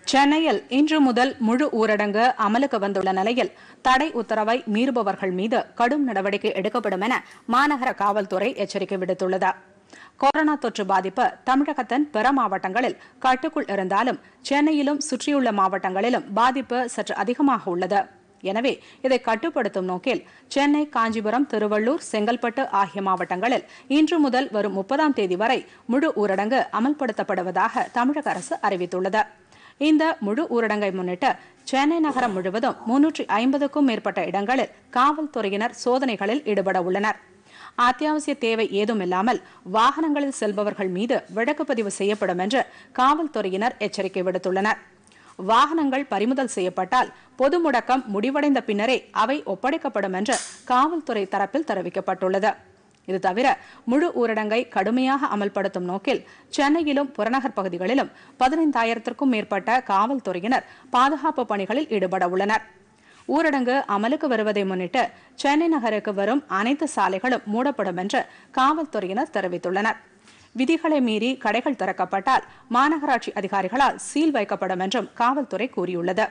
சென்னையில் இன்று முதல் முழு ஊரடங்கு அமலுக்கு வந்துள்ள நிலையில் தடை உத்தரவை மீறுபவர்கள் மீது கடும் நடவடிக்கை எடுக்கப்படும் என மாநகர காவல்துறை எச்சரிக்கை விடுத்துள்ளது கொரோனா தொற்று பாதிப்பு தமிழகத்தின் பிற மாவட்டங்களில் கட்டுக்குள் இருந்தாலும் சென்னையிலும் சுற்றியுள்ள மாவட்டங்களிலும் பாதிப்பு சற்று அதிகமாக உள்ளது எனவே இதை கட்டுப்படுத்தும் நோக்கில் சென்னை காஞ்சிபுரம் திருவள்ளூர் செங்கல்பட்டு ஆகிய மாவட்டங்களில் இன்று முதல் வரும் முப்பதாம் தேதி வரை முழு ஊரடங்கு அமல்படுத்தப்படுவதாக தமிழக அரசு அறிவித்துள்ளது இந்த முழு ஊரடங்கை முன்னிட்டு சென்னை நகரம் முழுவதும் முன்னூற்றி ஐம்பதுக்கும் மேற்பட்ட இடங்களில் காவல்துறையினர் சோதனைகளில் ஈடுபட உள்ளனர் அத்தியாவசிய தேவை ஏதுமில்லாமல் வாகனங்களில் செல்பவர்கள் மீது வழக்கு பதிவு செய்யப்படும் என்று காவல்துறையினர் எச்சரிக்கை விடுத்துள்ளனர் வாகனங்கள் பறிமுதல் செய்யப்பட்டால் பொது முடக்கம் முடிவடைந்த பின்னரே அவை ஒப்படைக்கப்படும் என்று காவல்துறை தரப்பில் தெரிவிக்கப்பட்டுள்ளது இது தவிர முழு ஊரடங்கை கடுமையாக அமல்படுத்தும் நோக்கில் சென்னையிலும் புறநகர் பகுதிகளிலும் பதினைந்தாயிரத்திற்கும் மேற்பட்ட காவல்துறையினர் பாதுகாப்பு பணிகளில் ஈடுபட உள்ளனர் ஊரடங்கு அமலுக்கு வருவதை முன்னிட்டு சென்னை நகருக்கு வரும் அனைத்து சாலைகளும் மூடப்படும் என்று காவல்துறையினர் தெரிவித்துள்ளனர் விதிகளை மீறி கடைகள் திறக்கப்பட்டால் மாநகராட்சி அதிகாரிகளால் சீல் வைக்கப்படும் என்றும் காவல்துறை கூறியுள்ளது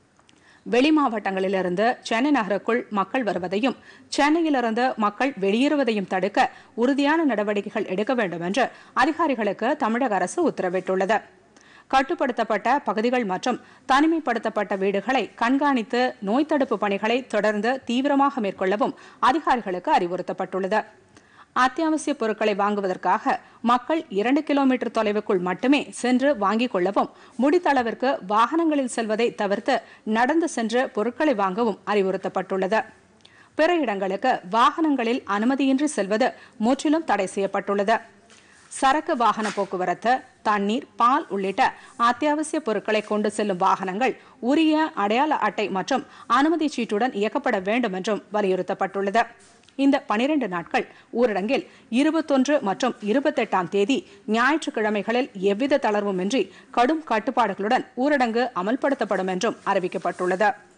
வெளி மாவட்டங்களிலிருந்து சென்னை நகருக்குள் மக்கள் வருவதையும் சென்னையிலிருந்து மக்கள் வெளியேறுவதையும் தடுக்க உறுதியான நடவடிக்கைகள் எடுக்க வேண்டும் என்று அதிகாரிகளுக்கு தமிழக அரசு உத்தரவிட்டுள்ளது கட்டுப்படுத்தப்பட்ட பகுதிகள் மற்றும் தனிமைப்படுத்தப்பட்ட வீடுகளை கண்காணித்து நோய் தடுப்பு பணிகளை தொடர்ந்து தீவிரமாக மேற்கொள்ளவும் அதிகாரிகளுக்கு அறிவுறுத்தப்பட்டுள்ளது அத்தியாவசிய பொருட்களை வாங்குவதற்காக மக்கள் இரண்டு கிலோமீட்டர் தொலைவுக்குள் மட்டுமே சென்று வாங்கிக் கொள்ளவும் முடித்தளவிற்கு வாகனங்களில் செல்வதை தவிர்த்து நடந்து சென்று பொருட்களை வாங்கவும் அறிவுறுத்தப்பட்டுள்ளது பிற இடங்களுக்கு வாகனங்களில் அனுமதியின்றி செல்வது முற்றிலும் தடை செய்யப்பட்டுள்ளது சரக்கு வாகன போக்குவரத்து தண்ணீர் பால் உள்ளிட்ட அத்தியாவசிய பொருட்களை கொண்டு செல்லும் வாகனங்கள் உரிய அடையாள அட்டை மற்றும் அனுமதி சீட்டுடன் இயக்கப்பட வேண்டும் என்றும் வலியுறுத்தப்பட்டுள்ளது இந்த பனிரெண்டு நாட்கள் ஊரடங்கில் இருபத்தொன்று மற்றும் இருபத்தெட்டாம் தேதி ஞாயிற்றுக்கிழமைகளில் எவ்வித தளர்வுமின்றி கடும் கட்டுப்பாடுகளுடன் ஊரடங்கு அமல்படுத்தப்படும் என்றும் அறிவிக்கப்பட்டுள்ளது